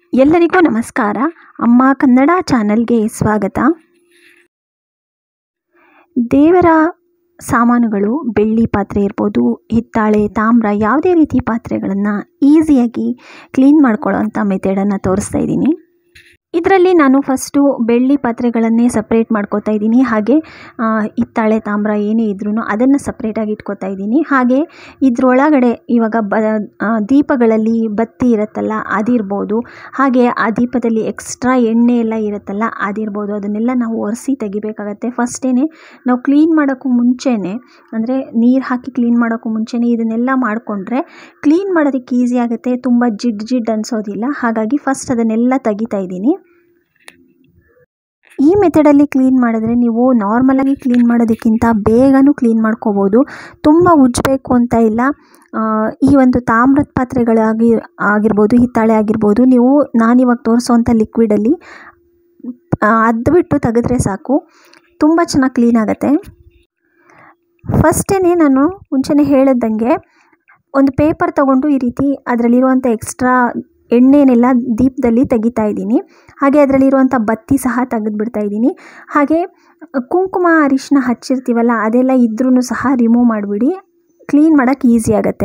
ಎಲ್ಲರಿಗೂ ನಮಸ್ಕಾರ ಅಮ್ಮ ಕನ್ನಡ ಚಾನಲ್ಗೆ ಸ್ವಾಗತ ದೇವರ ಸಾಮಾನುಗಳು ಬೆಳ್ಳಿ ಪಾತ್ರೆ ಇರ್ಬೋದು ಹಿತ್ತಾಳೆ ತಾಮ್ರ ಯಾವುದೇ ರೀತಿ ಪಾತ್ರೆಗಳನ್ನು ಈಸಿಯಾಗಿ ಕ್ಲೀನ್ ಮಾಡ್ಕೊಳ್ಳೋವಂಥ ಮೆಥಡನ್ನು ತೋರಿಸ್ತಾ ಇದ್ದೀನಿ ಇದರಲ್ಲಿ ನಾನು ಫಸ್ಟು ಬೆಳ್ಳಿ ಪಾತ್ರೆಗಳನ್ನೇ ಸಪ್ರೇಟ್ ಮಾಡ್ಕೋತಾ ಇದ್ದೀನಿ ಹಾಗೆ ಆ, ಹಿತ್ತಾಳೆ ತಾಮ್ರ ಏನೇ ಇದ್ರೂ ಅದನ್ನು ಸಪ್ರೇಟಾಗಿ ಇಟ್ಕೋತಾ ಇದ್ದೀನಿ ಹಾಗೆ ಇದರೊಳಗಡೆ ಇವಾಗ ಬ ಆ, ದೀಪಗಳಲ್ಲಿ ಬತ್ತಿ ಇರುತ್ತಲ್ಲ ಅದಿರ್ಬೋದು ಹಾಗೆ ಆ ದೀಪದಲ್ಲಿ ಎಕ್ಸ್ಟ್ರಾ ಎಣ್ಣೆ ಎಲ್ಲ ಇರುತ್ತಲ್ಲ ಅದಿರ್ಬೋದು ಅದನ್ನೆಲ್ಲ ನಾವು ಒರೆಸಿ ತೆಗಿಬೇಕಾಗತ್ತೆ ಫಸ್ಟೇ ನಾವು ಕ್ಲೀನ್ ಮಾಡೋಕ್ಕೂ ಮುಂಚೆನೇ ಅಂದರೆ ನೀರು ಹಾಕಿ ಕ್ಲೀನ್ ಮಾಡೋಕ್ಕೂ ಮುಂಚೆನೇ ಇದನ್ನೆಲ್ಲ ಮಾಡಿಕೊಂಡ್ರೆ ಕ್ಲೀನ್ ಮಾಡೋದಕ್ಕೆ ಈಸಿ ಆಗುತ್ತೆ ತುಂಬ ಜಿಡ್ ಜಿಡ್ ಅನಿಸೋದಿಲ್ಲ ಹಾಗಾಗಿ ಫಸ್ಟ್ ಅದನ್ನೆಲ್ಲ ತೆಗಿತಾ ಇದ್ದೀನಿ ಈ ಮೆಥಡಲ್ಲಿ ಕ್ಲೀನ್ ಮಾಡಿದ್ರೆ ನೀವು ನಾರ್ಮಲಾಗಿ ಕ್ಲೀನ್ ಮಾಡೋದಕ್ಕಿಂತ ಬೇಗನೂ ಕ್ಲೀನ್ ಮಾಡ್ಕೋಬೋದು ತುಂಬ ಉಜ್ಜಬೇಕು ಅಂತ ಇಲ್ಲ ಆ, ಈ ಒಂದು ತಾಮ್ರದ ಪಾತ್ರೆಗಳಾಗಿ ಆಗಿರ್ಬೋದು ಹಿತ್ತಾಳೆ ಆಗಿರ್ಬೋದು ನೀವು ನಾನಿವಾಗ ತೋರಿಸೋವಂಥ ಲಿಕ್ವಿಡಲ್ಲಿ ಅದ್ಬಿಟ್ಟು ತೆಗೆದ್ರೆ ಸಾಕು ತುಂಬ ಚೆನ್ನಾಗಿ ಕ್ಲೀನ್ ಆಗುತ್ತೆ ಫಸ್ಟೇ ನಾನು ಮುಂಚೆನೇ ಹೇಳಿದಂಗೆ ಒಂದು ಪೇಪರ್ ತಗೊಂಡು ಈ ರೀತಿ ಅದರಲ್ಲಿರುವಂಥ ಎಕ್ಸ್ಟ್ರಾ ಎಣ್ಣೆನೆಲ್ಲ ದೀಪದಲ್ಲಿ ತೆಗಿತಾ ಇದ್ದೀನಿ ಹಾಗೆ ಅದರಲ್ಲಿರುವಂಥ ಬತ್ತಿ ಸಹ ತೆಗೆದುಬಿಡ್ತಾ ಇದ್ದೀನಿ ಹಾಗೆ ಕುಂಕುಮ ಅರಿಶಿನ ಹಚ್ಚಿರ್ತೀವಲ್ಲ ಅದೆಲ್ಲ ಇದ್ರೂ ಸಹ ರಿಮೂವ್ ಮಾಡಿಬಿಡಿ ಕ್ಲೀನ್ ಮಾಡೋಕ್ಕೆ ಈಸಿ ಆಗುತ್ತೆ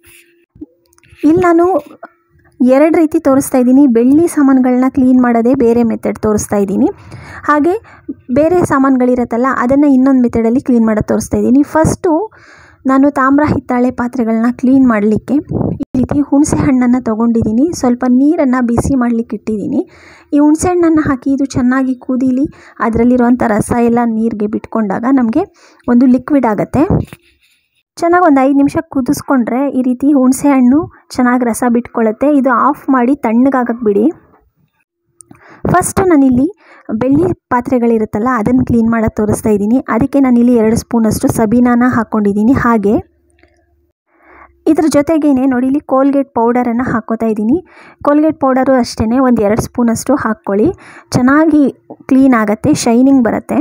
ಇಲ್ಲಿ ನಾನು ಎರಡು ರೀತಿ ತೋರಿಸ್ತಾ ಇದ್ದೀನಿ ಬೆಳ್ಳಿ ಸಾಮಾನುಗಳನ್ನ ಕ್ಲೀನ್ ಮಾಡೋದೇ ಬೇರೆ ಮೆಥಡ್ ತೋರಿಸ್ತಾ ಇದ್ದೀನಿ ಹಾಗೆ ಬೇರೆ ಸಾಮಾನುಗಳಿರುತ್ತಲ್ಲ ಅದನ್ನು ಇನ್ನೊಂದು ಮೆಥಡಲ್ಲಿ ಕ್ಲೀನ್ ಮಾಡೋದು ತೋರಿಸ್ತಾ ಇದ್ದೀನಿ ಫಸ್ಟು ನಾನು ತಾಮ್ರ ಹಿತ್ತಾಳೆ ಪಾತ್ರೆಗಳನ್ನ ಕ್ಲೀನ್ ಮಾಡಲಿಕ್ಕೆ ಈ ರೀತಿ ಹುಣಸೆ ಹಣ್ಣನ್ನು ತೊಗೊಂಡಿದ್ದೀನಿ ಸ್ವಲ್ಪ ನೀರನ್ನು ಬಿಸಿ ಮಾಡಲಿಕ್ಕೆ ಇಟ್ಟಿದ್ದೀನಿ ಈ ಹುಣಸೆ ಹಣ್ಣನ್ನು ಹಾಕಿ ಇದು ಚೆನ್ನಾಗಿ ಕುದೀಲಿ ಅದರಲ್ಲಿರುವಂಥ ರಸ ಎಲ್ಲ ನೀರಿಗೆ ಬಿಟ್ಕೊಂಡಾಗ ನಮಗೆ ಒಂದು ಲಿಕ್ವಿಡ್ ಆಗುತ್ತೆ ಚೆನ್ನಾಗಿ ಒಂದು ಐದು ನಿಮಿಷ ಕುದಿಸ್ಕೊಂಡ್ರೆ ಈ ರೀತಿ ಹುಣಸೆ ಹಣ್ಣು ಚೆನ್ನಾಗಿ ರಸ ಬಿಟ್ಕೊಳ್ಳುತ್ತೆ ಇದು ಆಫ್ ಮಾಡಿ ತಣ್ಣಗಾಗಕ್ಕೆ ಬಿಡಿ ಫಸ್ಟು ನಾನಿಲ್ಲಿ ಬೆಳ್ಳಿ ಪಾತ್ರೆಗಳಿರುತ್ತಲ್ಲ ಅದನ್ನು ಕ್ಲೀನ್ ಮಾಡೋದು ತೋರಿಸ್ತಾ ಇದ್ದೀನಿ ಅದಕ್ಕೆ ನಾನಿಲ್ಲಿ ಎರಡು ಸ್ಪೂನಷ್ಟು ಸಬೀನಾನ ಹಾಕ್ಕೊಂಡಿದ್ದೀನಿ ಹಾಗೆ ಇದ್ರ ಜೊತೆಗೇನೆ ನೋಡಿ ಇಲ್ಲಿ ಕೋಲ್ಗೇಟ್ ಪೌಡರನ್ನು ಹಾಕ್ಕೋತಾ ಇದ್ದೀನಿ ಕೋಲ್ಗೇಟ್ ಪೌಡರು ಅಷ್ಟೇ ಒಂದು ಎರಡು ಸ್ಪೂನಷ್ಟು ಹಾಕ್ಕೊಳ್ಳಿ ಚೆನ್ನಾಗಿ ಕ್ಲೀನ್ ಆಗುತ್ತೆ ಶೈನಿಂಗ್ ಬರುತ್ತೆ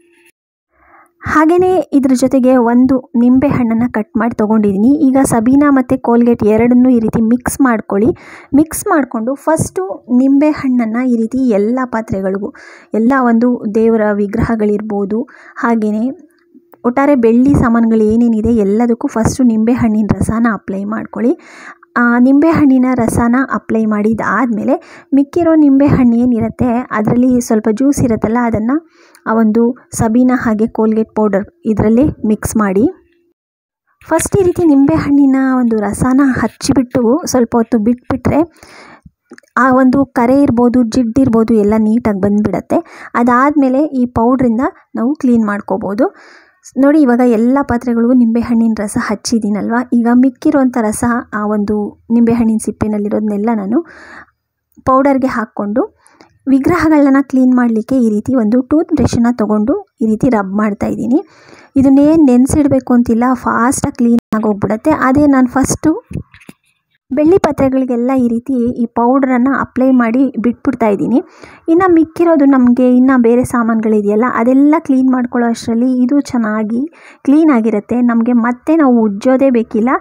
ಹಾಗೆಯೇ ಇದ್ರ ಜೊತೆಗೆ ಒಂದು ನಿಂಬೆ ಹಣ್ಣನ್ನು ಕಟ್ ಮಾಡಿ ತೊಗೊಂಡಿದ್ದೀನಿ ಈಗ ಸಬೀನಾ ಮತ್ತು ಕೋಲ್ಗೇಟ್ ಎರಡನ್ನೂ ಈ ರೀತಿ ಮಿಕ್ಸ್ ಮಾಡ್ಕೊಳ್ಳಿ ಮಿಕ್ಸ್ ಮಾಡಿಕೊಂಡು ಫಸ್ಟು ನಿಂಬೆ ಹಣ್ಣನ್ನು ಈ ರೀತಿ ಎಲ್ಲ ಪಾತ್ರೆಗಳಿಗೂ ಎಲ್ಲ ಒಂದು ದೇವರ ವಿಗ್ರಹಗಳಿರ್ಬೋದು ಹಾಗೆಯೇ ಒಟ್ಟಾರೆ ಬೆಳ್ಳಿ ಸಾಮಾನುಗಳು ಏನೇನಿದೆ ಎಲ್ಲದಕ್ಕೂ ಫಸ್ಟು ನಿಂಬೆ ಹಣ್ಣಿನ ರಸನ ಅಪ್ಲೈ ಮಾಡ್ಕೊಳ್ಳಿ ಆ ನಿಂಬೆ ಹಣ್ಣಿನ ರಸನ ಅಪ್ಲೈ ಮಾಡಿದಾದಮೇಲೆ ಮಿಕ್ಕಿರೋ ನಿಂಬೆ ಹಣ್ಣು ಏನಿರುತ್ತೆ ಅದರಲ್ಲಿ ಸ್ವಲ್ಪ ಜ್ಯೂಸ್ ಇರುತ್ತಲ್ಲ ಅದನ್ನು ಆ ಒಂದು ಸಬೀನ ಹಾಗೆ ಕೋಲ್ಗೇಟ್ ಪೌಡರ್ ಇದರಲ್ಲಿ ಮಿಕ್ಸ್ ಮಾಡಿ ಫಸ್ಟ್ ಈ ರೀತಿ ನಿಂಬೆ ಹಣ್ಣಿನ ಒಂದು ರಸನ ಹಚ್ಚಿಬಿಟ್ಟು ಸ್ವಲ್ಪ ಹೊತ್ತು ಬಿಟ್ಬಿಟ್ರೆ ಆ ಒಂದು ಕರೆ ಇರ್ಬೋದು ಜಿಡ್ಡಿರ್ಬೋದು ಎಲ್ಲ ನೀಟಾಗಿ ಬಂದುಬಿಡತ್ತೆ ಅದಾದಮೇಲೆ ಈ ಪೌಡ್ರಿಂದ ನಾವು ಕ್ಲೀನ್ ಮಾಡ್ಕೋಬೋದು ನೋಡಿ ಇವಾಗ ಎಲ್ಲ ಪಾತ್ರೆಗಳಿಗೂ ನಿಂಬೆಹಣ್ಣಿನ ರಸ ಹಚ್ಚಿದ್ದೀನಲ್ವ ಈಗ ಮಿಕ್ಕಿರುವಂಥ ರಸ ಆ ಒಂದು ನಿಂಬೆಹಣ್ಣಿನ ಸಿಪ್ಪೆನಲ್ಲಿರೋದನ್ನೆಲ್ಲ ನಾನು ಪೌಡರ್ಗೆ ಹಾಕ್ಕೊಂಡು ವಿಗ್ರಹಗಳನ್ನ ಕ್ಲೀನ್ ಮಾಡಲಿಕ್ಕೆ ಈ ರೀತಿ ಒಂದು ಟೂತ್ ಬ್ರಷನ್ನು ತೊಗೊಂಡು ಈ ರೀತಿ ರಬ್ ಮಾಡ್ತಾ ಇದ್ದೀನಿ ಇದನ್ನೇನು ನೆನೆಸಿಡಬೇಕು ಅಂತಿಲ್ಲ ಫಾಸ್ಟಾಗಿ ಕ್ಲೀನ್ ಆಗೋಗ್ಬಿಡತ್ತೆ ಅದೇ ನಾನು ಫಸ್ಟು ಬೆಳ್ಳಿ ಪಾತ್ರೆಗಳಿಗೆಲ್ಲ ಈ ರೀತಿ ಈ ಪೌಡ್ರನ್ನು ಅಪ್ಲೈ ಮಾಡಿ ಬಿಟ್ಬಿಡ್ತಾ ಇದ್ದೀನಿ ಇನ್ನು ಮಿಕ್ಕಿರೋದು ನಮಗೆ ಇನ್ನು ಬೇರೆ ಸಾಮಾನುಗಳಿದೆಯಲ್ಲ ಅದೆಲ್ಲ ಕ್ಲೀನ್ ಮಾಡ್ಕೊಳ್ಳೋ ಅಷ್ಟರಲ್ಲಿ ಇದು ಚೆನ್ನಾಗಿ ಕ್ಲೀನ್ ಆಗಿರುತ್ತೆ ನಮಗೆ ಮತ್ತೆ ನಾವು ಉಜ್ಜೋದೇ ಬೇಕಿಲ್ಲ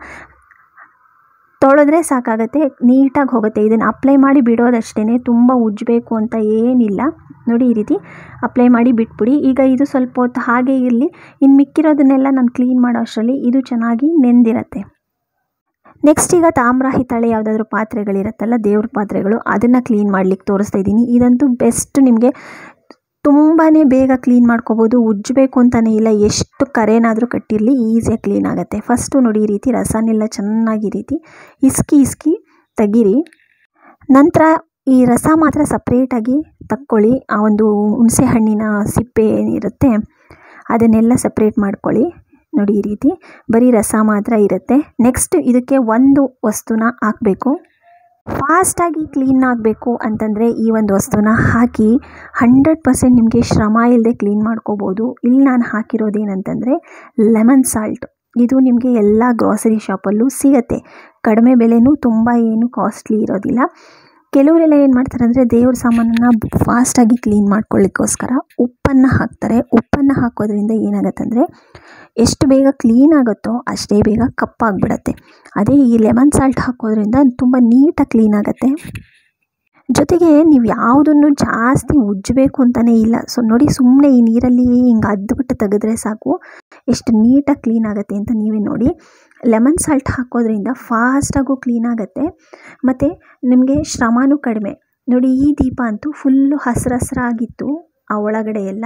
ತೊಳೆದ್ರೆ ಸಾಕಾಗತ್ತೆ ನೀಟಾಗಿ ಹೋಗುತ್ತೆ ಇದನ್ನು ಅಪ್ಲೈ ಮಾಡಿ ಬಿಡೋದಷ್ಟೇ ತುಂಬ ಉಜ್ಜಬೇಕು ಅಂತ ಏನಿಲ್ಲ ನೋಡಿ ಈ ರೀತಿ ಅಪ್ಲೈ ಮಾಡಿ ಬಿಟ್ಬಿಡಿ ಈಗ ಇದು ಸ್ವಲ್ಪ ಹೊತ್ತು ಹಾಗೆ ಇರಲಿ ಇನ್ನು ಮಿಕ್ಕಿರೋದನ್ನೆಲ್ಲ ನಾನು ಕ್ಲೀನ್ ಮಾಡೋ ಅಷ್ಟರಲ್ಲಿ ಇದು ಚೆನ್ನಾಗಿ ನೆಂದಿರತ್ತೆ ನೆಕ್ಸ್ಟ್ ಈಗ ತಾಮ್ರ ಹಿತ್ತಾಳೆ ಯಾವುದಾದ್ರೂ ಪಾತ್ರೆಗಳಿರುತ್ತಲ್ಲ ದೇವ್ರ ಪಾತ್ರೆಗಳು ಅದನ್ನು ಕ್ಲೀನ್ ಮಾಡ್ಲಿಕ್ಕೆ ತೋರಿಸ್ತಾ ಇದ್ದೀನಿ ಇದಂತೂ ಬೆಸ್ಟ್ ನಿಮಗೆ ತುಂಬಾ ಬೇಗ ಕ್ಲೀನ್ ಮಾಡ್ಕೋಬೋದು ಉಜ್ಜಬೇಕು ಅಂತಲೇ ಇಲ್ಲ ಎಷ್ಟು ಕರೆನಾದರೂ ಕಟ್ಟಿರಲಿ ಈಸಿಯಾಗಿ ಕ್ಲೀನ್ ಆಗುತ್ತೆ ಫಸ್ಟು ನೋಡಿ ಈ ರೀತಿ ರಸನೆಲ್ಲ ಚೆನ್ನಾಗಿ ಈ ರೀತಿ ಇಸ್ಕಿ ಇಸ್ಕಿ ತೆಗೀರಿ ನಂತರ ಈ ರಸ ಮಾತ್ರ ಸಪ್ರೇಟಾಗಿ ತಕ್ಕೊಳ್ಳಿ ಆ ಒಂದು ಹುಣಸೆ ಹಣ್ಣಿನ ಸಿಪ್ಪೆ ಏನಿರುತ್ತೆ ಅದನ್ನೆಲ್ಲ ಸಪ್ರೇಟ್ ಮಾಡ್ಕೊಳ್ಳಿ ನೋಡಿ ಈ ರೀತಿ ಬರೀ ರಸ ಮಾತ್ರ ಇರುತ್ತೆ ನೆಕ್ಸ್ಟ್ ಇದಕ್ಕೆ ಒಂದು ವಸ್ತುನ ಹಾಕಬೇಕು ಫಾಸ್ಟಾಗಿ ಕ್ಲೀನ್ ಆಗಬೇಕು ಅಂತಂದರೆ ಈ ಒಂದು ವಸ್ತುನ ಹಾಕಿ ಹಂಡ್ರೆಡ್ ಪರ್ಸೆಂಟ್ ನಿಮಗೆ ಶ್ರಮ ಇಲ್ಲದೆ ಕ್ಲೀನ್ ಮಾಡ್ಕೋಬೋದು ಇಲ್ಲಿ ನಾನು ಹಾಕಿರೋದೇನಂತಂದರೆ ಲೆಮನ್ ಸಾಲ್ಟ್ ಇದು ನಿಮಗೆ ಎಲ್ಲ ಗ್ರಾಸರಿ ಶಾಪಲ್ಲೂ ಸಿಗತ್ತೆ ಕಡಿಮೆ ಬೆಲೆನೂ ತುಂಬ ಏನು ಕಾಸ್ಟ್ಲಿ ಇರೋದಿಲ್ಲ ಕೆಲವರೆಲ್ಲ ಏನು ಮಾಡ್ತಾರೆ ಅಂದರೆ ದೇವ್ರ ಸಾಮಾನನ್ನು ಫಾಸ್ಟಾಗಿ ಕ್ಲೀನ್ ಮಾಡ್ಕೊಳ್ಳಿಕ್ಕೋಸ್ಕರ ಉಪ್ಪನ್ನು ಹಾಕ್ತಾರೆ ಉಪ್ಪನ್ನು ಹಾಕೋದ್ರಿಂದ ಏನಾಗತ್ತಂದರೆ ಎಷ್ಟು ಬೇಗ ಕ್ಲೀನ್ ಆಗುತ್ತೋ ಅಷ್ಟೇ ಬೇಗ ಕಪ್ಪಾಗಿಬಿಡತ್ತೆ ಅದೇ ಈ ಲೆಮನ್ ಸಾಲ್ಟ್ ಹಾಕೋದ್ರಿಂದ ತುಂಬ ನೀಟಾಗಿ ಕ್ಲೀನ್ ಆಗುತ್ತೆ ಜೊತೆಗೆ ನೀವು ಯಾವುದನ್ನು ಜಾಸ್ತಿ ಉಜ್ಜಬೇಕು ಅಂತಲೇ ಇಲ್ಲ ಸೊ ನೋಡಿ ಸುಮ್ಮನೆ ಈ ನೀರಲ್ಲಿ ಹಿಂಗೆ ಅದ್ಬಿಟ್ಟು ತೆಗೆದ್ರೆ ಸಾಕು ಎಷ್ಟು ನೀಟಾಗಿ ಕ್ಲೀನ್ ಆಗುತ್ತೆ ಅಂತ ನೀವೇ ನೋಡಿ ಲೆಮನ್ ಸಾಲ್ಟ್ ಹಾಕೋದ್ರಿಂದ ಫಾಸ್ಟಾಗೂ ಕ್ಲೀನ್ ಆಗುತ್ತೆ ಮತ್ತು ನಿಮಗೆ ಶ್ರಮನೂ ಕಡಿಮೆ ನೋಡಿ ಈ ದೀಪ ಅಂತೂ ಫುಲ್ಲು ಹಸ್ರು ಹಸ್ರಾಗಿತ್ತು ಆ ಒಳಗಡೆ ಎಲ್ಲ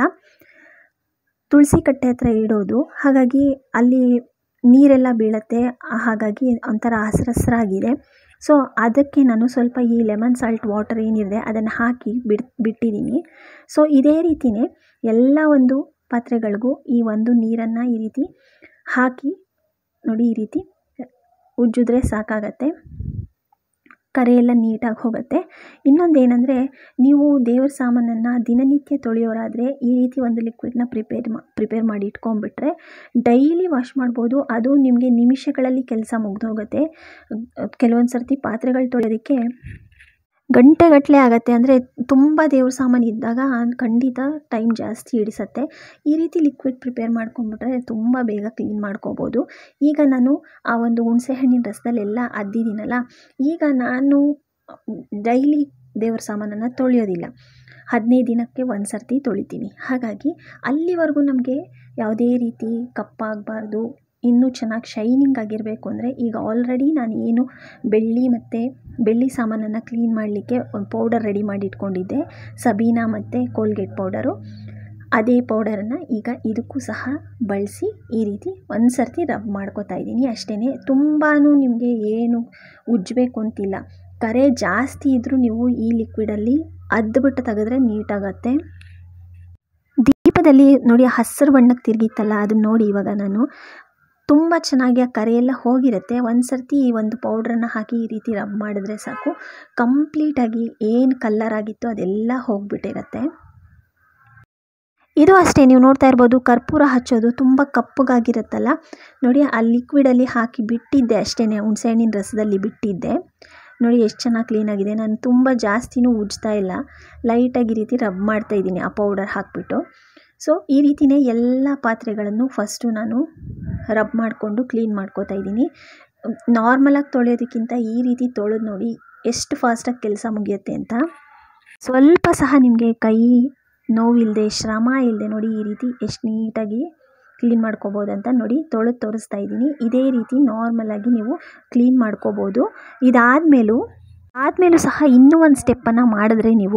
ತುಳಸಿ ಕಟ್ಟೆ ಹತ್ರ ಇಡೋದು ಹಾಗಾಗಿ ಅಲ್ಲಿ ನೀರೆಲ್ಲ ಬೀಳುತ್ತೆ ಹಾಗಾಗಿ ಒಂಥರ ಹಸ್ರು ಹಸ್ರಾಗಿದೆ ಸೊ ಅದಕ್ಕೆ ನಾನು ಸ್ವಲ್ಪ ಈ ಲೆಮನ್ ಸಾಲ್ಟ್ ವಾಟರ್ ಏನಿದೆ ಅದನ್ನು ಹಾಕಿ ಬಿಡ್ ಬಿಟ್ಟಿದ್ದೀನಿ ಸೊ ಇದೇ ರೀತಿಯೇ ಎಲ್ಲ ಒಂದು ಪಾತ್ರೆಗಳಿಗೂ ಈ ಒಂದು ನೀರನ್ನು ಈ ರೀತಿ ಹಾಕಿ ನೋಡಿ ಈ ರೀತಿ ಉಜ್ಜಿದ್ರೆ ಸಾಕಾಗತ್ತೆ ಕರೆ ಎಲ್ಲ ನೀಟಾಗಿ ಹೋಗುತ್ತೆ ಇನ್ನೊಂದು ಏನಂದರೆ ನೀವು ದೇವ್ರ ಸಾಮಾನನ್ನು ದಿನನಿತ್ಯ ತೊಳೆಯೋರಾದರೆ ಈ ರೀತಿ ಒಂದು ಲಿಕ್ವಿಡ್ನ ಪ್ರಿಪೇರ್ ಮಾ ಪ್ರಿಪೇರ್ ಮಾಡಿ ಇಟ್ಕೊಂಡ್ಬಿಟ್ರೆ ಡೈಲಿ ವಾಶ್ ಮಾಡ್ಬೋದು ಅದು ನಿಮಗೆ ನಿಮಿಷಗಳಲ್ಲಿ ಕೆಲಸ ಮುಗ್ದೋಗುತ್ತೆ ಕೆಲವೊಂದು ಸರ್ತಿ ಪಾತ್ರೆಗಳು ತೊಳೆಯೋದಕ್ಕೆ ಗಂಟೆಗಟ್ಟಲೆ ಆಗುತ್ತೆ ಅಂದರೆ ತುಂಬ ದೇವ್ರ ಸಾಮಾನು ಇದ್ದಾಗ ಖಂಡಿತ ಟೈಮ್ ಜಾಸ್ತಿ ಹಿಡಿಸತ್ತೆ ಈ ರೀತಿ ಲಿಕ್ವಿಡ್ ಪ್ರಿಪೇರ್ ಮಾಡ್ಕೊಂಡ್ಬಿಟ್ರೆ ತುಂಬ ಬೇಗ ಕ್ಲೀನ್ ಮಾಡ್ಕೋಬೋದು ಈಗ ನಾನು ಆ ಒಂದು ಹುಣಸೆ ಹಣ್ಣಿನ ರಸದಲ್ಲೆಲ್ಲ ಅದ್ದಿದ್ದೀನಲ್ಲ ಈಗ ನಾನು ಡೈಲಿ ದೇವ್ರ ಸಾಮಾನನ್ನು ತೊಳೆಯೋದಿಲ್ಲ ಹದಿನೈದು ದಿನಕ್ಕೆ ಒಂದು ಸರ್ತಿ ತೊಳಿತೀನಿ ಹಾಗಾಗಿ ಅಲ್ಲಿವರೆಗೂ ನಮಗೆ ಯಾವುದೇ ರೀತಿ ಕಪ್ಪಾಗಬಾರ್ದು ಇನ್ನೂ ಚೆನ್ನಾಗಿ ಶೈನಿಂಗ್ ಆಗಿರಬೇಕು ಅಂದರೆ ಈಗ ಆಲ್ರೆಡಿ ನಾನು ಏನು ಬೆಳ್ಳಿ ಮತ್ತು ಬೆಳ್ಳಿ ಸಾಮಾನನ್ನು ಕ್ಲೀನ್ ಮಾಡಲಿಕ್ಕೆ ಒಂದು ಪೌಡರ್ ರೆಡಿ ಮಾಡಿ ಇಟ್ಕೊಂಡಿದ್ದೆ ಸಬೀನಾ ಮತ್ತು ಕೋಲ್ಗೇಟ್ ಪೌಡರು ಅದೇ ಪೌಡರನ್ನು ಈಗ ಇದಕ್ಕೂ ಸಹ ಬಳಸಿ ಈ ರೀತಿ ಒಂದು ಸರ್ತಿ ರಬ್ ಮಾಡ್ಕೋತಾ ಇದ್ದೀನಿ ಅಷ್ಟೇ ತುಂಬಾ ನಿಮಗೆ ಏನು ಉಜ್ಜಬೇಕು ಅಂತಿಲ್ಲ ಕರೆ ಜಾಸ್ತಿ ಇದ್ದರೂ ನೀವು ಈ ಲಿಕ್ವಿಡಲ್ಲಿ ಅದ್ಬಿಟ್ಟು ತೆಗೆದ್ರೆ ನೀಟಾಗತ್ತೆ ದೀಪದಲ್ಲಿ ನೋಡಿ ಹಸಿರು ಬಣ್ಣಕ್ಕೆ ತಿರುಗಿತ್ತಲ್ಲ ಅದನ್ನ ನೋಡಿ ಇವಾಗ ನಾನು ತುಂಬ ಚೆನ್ನಾಗಿ ಆ ಕರೆಯೆಲ್ಲ ಹೋಗಿರುತ್ತೆ ಒಂದು ಸರ್ತಿ ಈ ಒಂದು ಪೌಡ್ರನ್ನು ಹಾಕಿ ಈ ರೀತಿ ರಬ್ ಮಾಡಿದ್ರೆ ಸಾಕು ಕಂಪ್ಲೀಟಾಗಿ ಏನು ಕಲ್ಲರ್ ಆಗಿತ್ತು ಅದೆಲ್ಲ ಹೋಗಿಬಿಟ್ಟಿರತ್ತೆ ಇದು ಅಷ್ಟೇ ನೀವು ನೋಡ್ತಾ ಇರ್ಬೋದು ಕರ್ಪೂರ ಹಚ್ಚೋದು ತುಂಬ ಕಪ್ಪಗಾಗಿರುತ್ತಲ್ಲ ನೋಡಿ ಆ ಲಿಕ್ವಿಡಲ್ಲಿ ಹಾಕಿ ಬಿಟ್ಟಿದ್ದೆ ಅಷ್ಟೇ ಹುಣಸೆಹಣ್ಣಿನ ರಸದಲ್ಲಿ ಬಿಟ್ಟಿದ್ದೆ ನೋಡಿ ಎಷ್ಟು ಚೆನ್ನಾಗಿ ಕ್ಲೀನಾಗಿದೆ ನಾನು ತುಂಬ ಜಾಸ್ತಿನೂ ಉಜ್ತಾ ಇಲ್ಲ ಲೈಟಾಗಿ ಈ ರೀತಿ ರಬ್ ಮಾಡ್ತಾ ಇದ್ದೀನಿ ಆ ಪೌಡರ್ ಹಾಕಿಬಿಟ್ಟು ಸೊ ಈ ರೀತಿಯೇ ಎಲ್ಲ ಪಾತ್ರೆಗಳನ್ನು ಫಸ್ಟು ನಾನು ರಬ್ ಮಾಡಿಕೊಂಡು ಕ್ಲೀನ್ ಮಾಡ್ಕೋತಾ ಇದ್ದೀನಿ ನಾರ್ಮಲಾಗಿ ತೊಳೆಯೋದಕ್ಕಿಂತ ಈ ರೀತಿ ತೊಳೆದು ನೋಡಿ ಎಷ್ಟು ಫಾಸ್ಟಾಗಿ ಕೆಲಸ ಮುಗಿಯುತ್ತೆ ಅಂತ ಸ್ವಲ್ಪ ಸಹ ನಿಮಗೆ ಕೈ ನೋವಿಲ್ಲದೆ ಶ್ರಮ ಇಲ್ಲದೆ ನೋಡಿ ಈ ರೀತಿ ಎಷ್ಟು ನೀಟಾಗಿ ಕ್ಲೀನ್ ಮಾಡ್ಕೋಬೋದಂತ ನೋಡಿ ತೊಳೆದು ತೋರಿಸ್ತಾ ಇದ್ದೀನಿ ಇದೇ ರೀತಿ ನಾರ್ಮಲಾಗಿ ನೀವು ಕ್ಲೀನ್ ಮಾಡ್ಕೋಬೋದು ಇದಾದಮೇಲೂ ಆದಮೇಲೂ ಸಹ ಇನ್ನೂ ಒಂದು ಸ್ಟೆಪ್ಪನ್ನು ಮಾಡಿದ್ರೆ ನೀವು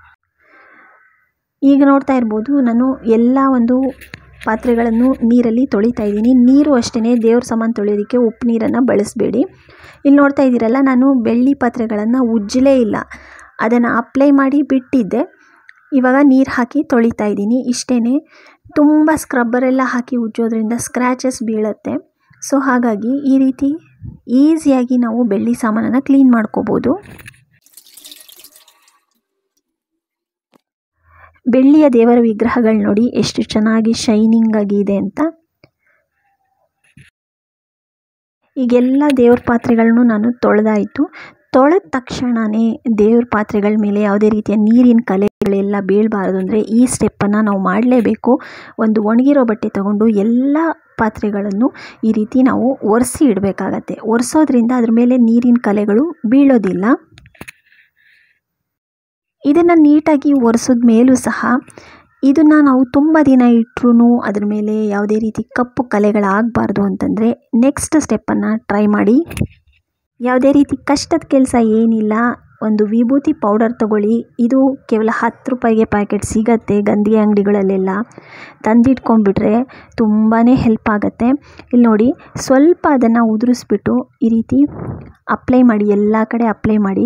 ಈಗ ನೋಡ್ತಾ ಇರ್ಬೋದು ನಾನು ಎಲ್ಲ ಒಂದು ಪಾತ್ರೆಗಳನ್ನು ನೀರಲ್ಲಿ ತೊಳಿತಾ ಇದ್ದೀನಿ ನೀರು ಅಷ್ಟೇ ದೇವ್ರ ಸಾಮಾನು ತೊಳೆಯೋದಕ್ಕೆ ಉಪ್ಪು ನೀರನ್ನು ಬಳಸಬೇಡಿ ಇಲ್ಲಿ ನೋಡ್ತಾ ಇದ್ದೀರಲ್ಲ ನಾನು ಬೆಳ್ಳಿ ಪಾತ್ರೆಗಳನ್ನು ಉಜ್ಜಲೇ ಇಲ್ಲ ಅದನ್ನು ಅಪ್ಲೈ ಮಾಡಿ ಬಿಟ್ಟಿದ್ದೆ ಇವಾಗ ನೀರು ಹಾಕಿ ತೊಳಿತಾ ಇದ್ದೀನಿ ಇಷ್ಟೇ ತುಂಬ ಸ್ಕ್ರಬ್ಬರೆಲ್ಲ ಹಾಕಿ ಉಜ್ಜೋದ್ರಿಂದ ಸ್ಕ್ರ್ಯಾಚಸ್ ಬೀಳುತ್ತೆ ಸೊ ಹಾಗಾಗಿ ಈ ರೀತಿ ಈಸಿಯಾಗಿ ನಾವು ಬೆಳ್ಳಿ ಸಾಮಾನನ್ನು ಕ್ಲೀನ್ ಮಾಡ್ಕೋಬೋದು ಬೆಳ್ಳಿಯ ದೇವರ ವಿಗ್ರಹಗಳು ನೋಡಿ ಎಷ್ಟು ಚೆನ್ನಾಗಿ ಶೈನಿಂಗ್ ಆಗಿದೆ ಅಂತ ಈಗೆಲ್ಲ ದೇವ್ರ ಪಾತ್ರೆಗಳನ್ನು ನಾನು ತೊಳೆದಾಯಿತು ತೊಳೆದ ತಕ್ಷಣವೇ ದೇವ್ರ ಪಾತ್ರೆಗಳ ಮೇಲೆ ಯಾವುದೇ ರೀತಿಯ ನೀರಿನ ಕಲೆಗಳೆಲ್ಲ ಬೀಳಬಾರ್ದು ಅಂದರೆ ಈ ಸ್ಟೆಪ್ಪನ್ನು ನಾವು ಮಾಡಲೇಬೇಕು ಒಂದು ಒಣಗಿರೋ ಬಟ್ಟೆ ತಗೊಂಡು ಎಲ್ಲ ಪಾತ್ರೆಗಳನ್ನು ಈ ರೀತಿ ನಾವು ಒರೆಸಿ ಇಡಬೇಕಾಗತ್ತೆ ಒರೆಸೋದ್ರಿಂದ ಅದ್ರ ಮೇಲೆ ನೀರಿನ ಕಲೆಗಳು ಬೀಳೋದಿಲ್ಲ ಇದನ್ನು ನೀಟಾಗಿ ಒರೆಸಿದ ಮೇಲೂ ಸಹ ಇದನ್ನು ನಾವು ತುಂಬ ದಿನ ಇಟ್ಟರೂ ಅದ್ರ ಮೇಲೆ ಯಾವುದೇ ರೀತಿ ಕಪ್ಪು ಕಲೆಗಳಾಗಬಾರ್ದು ಅಂತಂದರೆ ನೆಕ್ಸ್ಟ್ ಸ್ಟೆಪ್ಪನ್ನು ಟ್ರೈ ಮಾಡಿ ಯಾವುದೇ ರೀತಿ ಕಷ್ಟದ ಕೆಲಸ ಏನಿಲ್ಲ ಒಂದು ವಿಭೂತಿ ಪೌಡರ್ ತಗೊಳ್ಳಿ ಇದು ಕೇವಲ ಹತ್ತು ರೂಪಾಯಿಗೆ ಪ್ಯಾಕೆಟ್ ಸಿಗತ್ತೆ ಗಂಧಿ ಅಂಗಡಿಗಳಲ್ಲೆಲ್ಲ ತಂದಿಟ್ಕೊಂಡ್ಬಿಟ್ರೆ ತುಂಬಾ ಹೆಲ್ಪ್ ಆಗುತ್ತೆ ಇಲ್ಲಿ ನೋಡಿ ಸ್ವಲ್ಪ ಅದನ್ನು ಉದುರಿಸ್ಬಿಟ್ಟು ಈ ರೀತಿ ಅಪ್ಲೈ ಮಾಡಿ ಎಲ್ಲ ಕಡೆ ಅಪ್ಲೈ ಮಾಡಿ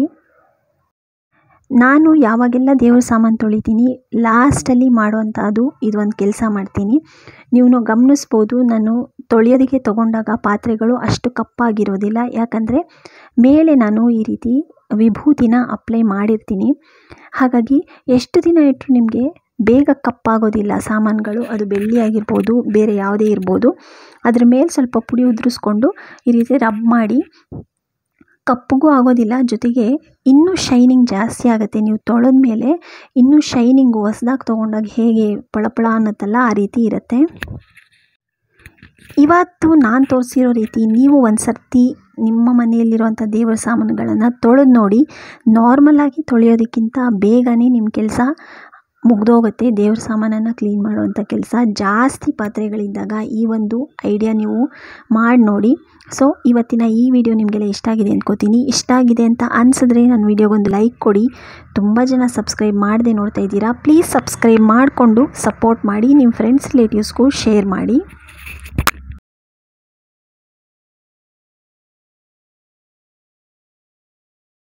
ನಾನು ಯಾವಾಗೆಲ್ಲ ದೇವ್ರ ಸಾಮಾನು ತೊಳಿತೀನಿ ಲಾಸ್ಟಲ್ಲಿ ಮಾಡುವಂಥದ್ದು ಇದೊಂದು ಕೆಲಸ ಮಾಡ್ತೀನಿ ನೀವು ಗಮನಿಸ್ಬೋದು ನಾನು ತೊಳೆಯೋದಕ್ಕೆ ತೊಗೊಂಡಾಗ ಪಾತ್ರೆಗಳು ಅಷ್ಟು ಕಪ್ಪಾಗಿರೋದಿಲ್ಲ ಯಾಕಂದರೆ ಮೇಲೆ ನಾನು ಈ ರೀತಿ ವಿಭೂತಿನ ಅಪ್ಲೈ ಮಾಡಿರ್ತೀನಿ ಹಾಗಾಗಿ ಎಷ್ಟು ದಿನ ಇಟ್ಟರು ನಿಮಗೆ ಬೇಗ ಕಪ್ಪಾಗೋದಿಲ್ಲ ಸಾಮಾನುಗಳು ಅದು ಬೆಳ್ಳಿ ಆಗಿರ್ಬೋದು ಬೇರೆ ಯಾವುದೇ ಇರ್ಬೋದು ಅದ್ರ ಮೇಲೆ ಸ್ವಲ್ಪ ಪುಡಿ ಉದುರಿಸ್ಕೊಂಡು ಈ ರೀತಿ ರಬ್ ಮಾಡಿ ಕಪ್ಪಗೂ ಆಗೋದಿಲ್ಲ ಜೊತೆಗೆ ಇನ್ನೂ ಶೈನಿಂಗ್ ಜಾಸ್ತಿ ಆಗುತ್ತೆ ನೀವು ತೊಳೆದ ಮೇಲೆ ಇನ್ನೂ ಶೈನಿಂಗು ಹೊಸ್ದಾಗಿ ತೊಗೊಂಡಾಗ ಹೇಗೆ ಪಳಪಳ ಅನ್ನತ್ತಲ್ಲ ಆ ರೀತಿ ಇರುತ್ತೆ ಇವತ್ತು ನಾನು ತೋರಿಸಿರೋ ರೀತಿ ನೀವು ಒಂದು ಸರ್ತಿ ನಿಮ್ಮ ಮನೆಯಲ್ಲಿರುವಂಥ ದೇವರ ಸಾಮಾನುಗಳನ್ನು ತೊಳೆದು ನೋಡಿ ನಾರ್ಮಲಾಗಿ ತೊಳೆಯೋದಕ್ಕಿಂತ ಬೇಗನೆ ನಿಮ್ಮ ಕೆಲಸ ಮುಗ್ದೋಗುತ್ತೆ ದೇವ್ರ ಸಾಮಾನನ್ನು ಕ್ಲೀನ್ ಮಾಡುವಂಥ ಕೆಲಸ ಜಾಸ್ತಿ ಪಾತ್ರೆಗಳಿದ್ದಾಗ ಈ ಒಂದು ಐಡಿಯಾ ನೀವು ಮಾಡಿ ನೋಡಿ ಸೊ ಇವತ್ತಿನ ಈ ವಿಡಿಯೋ ನಿಮಗೆಲ್ಲ ಇಷ್ಟ ಆಗಿದೆ ಅಂದ್ಕೋತೀನಿ ಇಷ್ಟ ಆಗಿದೆ ಅಂತ ಅನಿಸಿದ್ರೆ ನನ್ನ ವಿಡಿಯೋಗೊಂದು ಲೈಕ್ ಕೊಡಿ ತುಂಬ ಜನ ಸಬ್ಸ್ಕ್ರೈಬ್ ಮಾಡದೆ ನೋಡ್ತಾ ಇದ್ದೀರಾ ಪ್ಲೀಸ್ ಸಬ್ಸ್ಕ್ರೈಬ್ ಮಾಡಿಕೊಂಡು ಸಪೋರ್ಟ್ ಮಾಡಿ ನಿಮ್ಮ ಫ್ರೆಂಡ್ಸ್ ರಿಲೇಟಿವ್ಸ್ಗೂ ಶೇರ್ ಮಾಡಿ